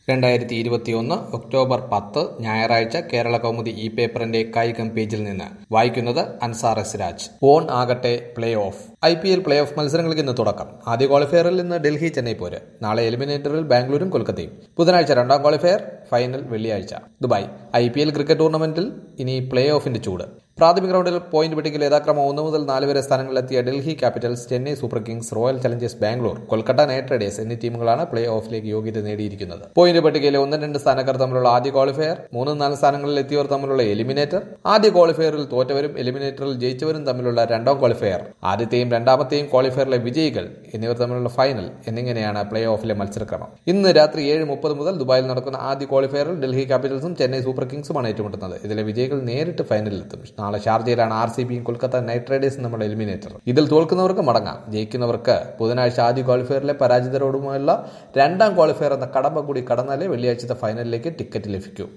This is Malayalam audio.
രണ്ടായിരത്തി ഇരുപത്തിയൊന്ന് ഒക്ടോബർ പത്ത് ഞായറാഴ്ച കേരള കൗമുദി ഇ പേപ്പറിന്റെ കായികം പേജിൽ നിന്ന് വായിക്കുന്നത് അൻസാർ എസ് രാജ് ഓൺ ആകട്ടെ play off I P L play off മത്സരങ്ങൾക്ക് ഇന്ന് തുടക്കം ആദ്യ ക്വാളിഫയറിൽ നിന്ന് ഡൽഹി ചെന്നൈ പോര് നാളെ എലിമിനേറ്ററിൽ ബാംഗ്ലൂരും കൊൽക്കത്തയും ബുധനാഴ്ച രണ്ടാം ക്വാളിഫയർ ഫൈനൽ വെള്ളിയാഴ്ച Dubai I P L cricket ടൂർണമെന്റിൽ ഇനി പ്ലേ ഓഫിന്റെ ചൂട് പ്രാഥമിക റൗണ്ടിൽ പോയിന്റ് പട്ടികയിൽ യഥാക്രമം ഒന്ന് മുതൽ നാല് വരെ സ്ഥാനങ്ങളിലെത്തിയ Delhi Capitals Chennai Super Kings Royal Challengers Bangalore Kolkata Knight Riders എന്നീ ടീമുകളാണ് പ്ലേ ഓഫിലേക്ക് യോഗ്യത നേടിയിരിക്കുന്നത് പോയിന്റ് പട്ടികയിലെ ഒന്ന് രണ്ട് സ്ഥാനക്കാർ തമ്മിലുള്ള ആദ്യ ക്വാളിഫയർ മൂന്ന് നാല് സ്ഥാനങ്ങളിൽ എത്തിയവർ തമ്മിലുള്ള എലിമിനേറ്റർ ആദ്യ ക്വാളിഫയറിൽ തോറ്റവരും എലിമിനേറ്ററിൽ ജയിച്ചവരും തമ്മിലുള്ള രണ്ടാം ക്വാളിഫയർ ആദ്യത്തെയും രണ്ടാമത്തെയും ക്വാളിഫയറിലെ വിജയികൾ എന്നിവർ തമ്മിലുള്ള ഫൈനൽ എന്നിങ്ങനെയാണ് പ്ലേ ഓഫിലെ മത്സരക്രമം ഇന്ന് രാത്രി ഏഴ് മുപ്പത് മുതൽ ദുബായിൽ നടക്കുന്ന ആദ്യ ക്വാളിഫയറിൽ ഡൽഹി ക്യാപിറ്റൽസും ചെന്നൈ സൂപ്പർ കിങ്സുമാണ് ഏറ്റുമുട്ടുന്നത് ഇതിലെ വിജയികൾ നേരിട്ട് ഫൈനലിലെത്തും നാളെ ഷാർജയിലാണ് ആർ സി ബിയും കൊൽക്കത്ത നൈറ്റ് റൈഡേഴ്സും നമ്മുടെ എലിമിനേറ്റർ ഇതിൽ തോൽക്കുന്നവർക്ക് മടങ്ങാം ജയിക്കുന്നവർക്ക് ബുധനാഴ്ച ആദ്യ ക്വാളിഫയറിലെ പരാജിതരോടുമുള്ള രണ്ടാം ക്വാളിഫയർ എന്ന കടമ്പ കൂടി കടന്നാലേ വെള്ളിയാഴ്ചത്തെ ഫൈനലിലേക്ക് ടിക്കറ്റ് ലഭിക്കൂ